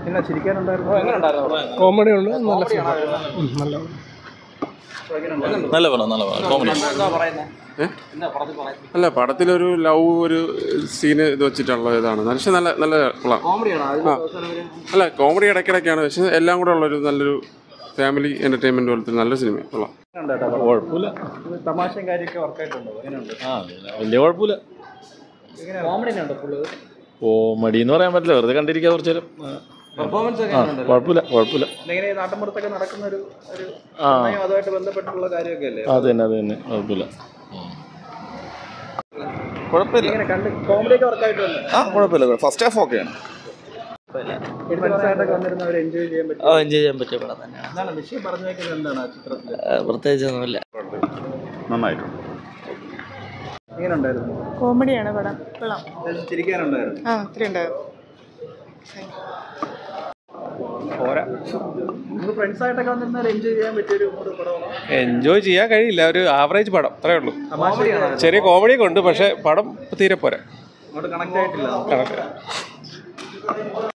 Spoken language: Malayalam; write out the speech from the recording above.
എന്നാ ചിരിക്കാനുണ്ടായിരുന്നു എങ്ങനെ ഉണ്ടായിരുന്നു കോമഡി ഉണ്ട് നല്ല ഫിലിം നല്ല നല്ല പടം നല്ല പടം കോമഡി എന്താ പറയുന്നത് എന്താ പടത്തിൽ പറയുന്നത് അല്ല പടത്തിലൊരു ലവ് ഒരു സീന് ഇത് വെച്ചിട്ടുള്ള ഇതാണ് പക്ഷെ നല്ല നല്ല കൊള്ളാം കോമഡിയാണോ അതിൽ അവസാനം ഒരു അല്ല കോമഡി ഇടയ്ക്കിടയ്ക്കാണ് പക്ഷെ എല്ലാം കൂടെ ഉള്ളൊരു നല്ലൊരു ഫാമിലി എന്റർടൈൻമെന്റ് പോലത്തെ നല്ല സിനിമ കൊള്ളാം കുഴപ്പമില്ല തമാശയും കാര്യമൊക്കെ വർക്കായിട്ടുണ്ടോ എങ്ങനെയുണ്ട് ആ വലിയ കുഴപ്പമില്ല കോമഡി ഉണ്ടോ ഫുള്ള് കോമഡി എന്ന് പറയാൻ പറ്റില്ല വെറുതെ കണ്ടിരിക്കുക കുറച്ചു നേരം ആ. പെർഫോമൻസ് ഒക്കെ ആ എങ്ങനെയുണ്ട് കുഴപ്പമില്ല കുഴപ്പമില്ല ഇങ്ങനെ നാട്ടിൻപുറത്തൊക്കെ നടക്കുന്ന ഒരു ഒരു ആ സമയം അതുമായിട്ട് ബന്ധപ്പെട്ടുള്ള കാര്യമൊക്കെ അല്ലേ അത് തന്നെ അത് തന്നെ കുഴപ്പമില്ല ഉം. കുഴപ്പമില്ല ഇങ്ങനെ കണ്ട് കോമഡി ഒക്കെ വർക്കായിട്ടുണ്ട് ആ കുഴപ്പമില്ല ഫസ്റ്റ് ഹാഫ് ഓക്കെയാണ് ഫ്രണ്ട്സായിട്ടൊക്കെ വന്നിരുന്നവർ എൻജോയ് ചെയ്യാൻ പറ്റും ഓ എൻജോയ് ചെയ്യാൻ പറ്റിയ പടം തന്നെയാണ് എന്താണ് വിഷയം പറഞ്ഞു വെക്കുന്നത് എന്താണ് ആ ചിത്രത്തിൽ പ്രത്യേകിച്ചൊന്നുമില്ല നന്നായിട്ടുണ്ട് എങ്ങനെ ഉണ്ടായിരുന്നു കോമഡിയാണ് പടം കൊള്ളാം ചിരിക്കാനുണ്ടായിരുന്നു ആ ഒത്തിരി ഉണ്ടായിരുന്നു പോരാ നമുക്ക് ഫ്രണ്ട്സായിട്ടൊക്കെ വന്നിരുന്നവർ എൻജോയ് ചെയ്യാൻ പറ്റിയൊരു ഒരു പടമാണ് എൻജോയ് ചെയ്യാൻ കഴിയില്ല ഒരു ആവറേജ് പടം അത്രേ ഉള്ളൂ തമാശയാണ് ചെറിയ കോമഡിയൊക്കെ ഉണ്ട് പക്ഷെ പടം തീരെ പോരാ അങ്ങോട്ട് കണക്ട് ആയിട്ടില്ല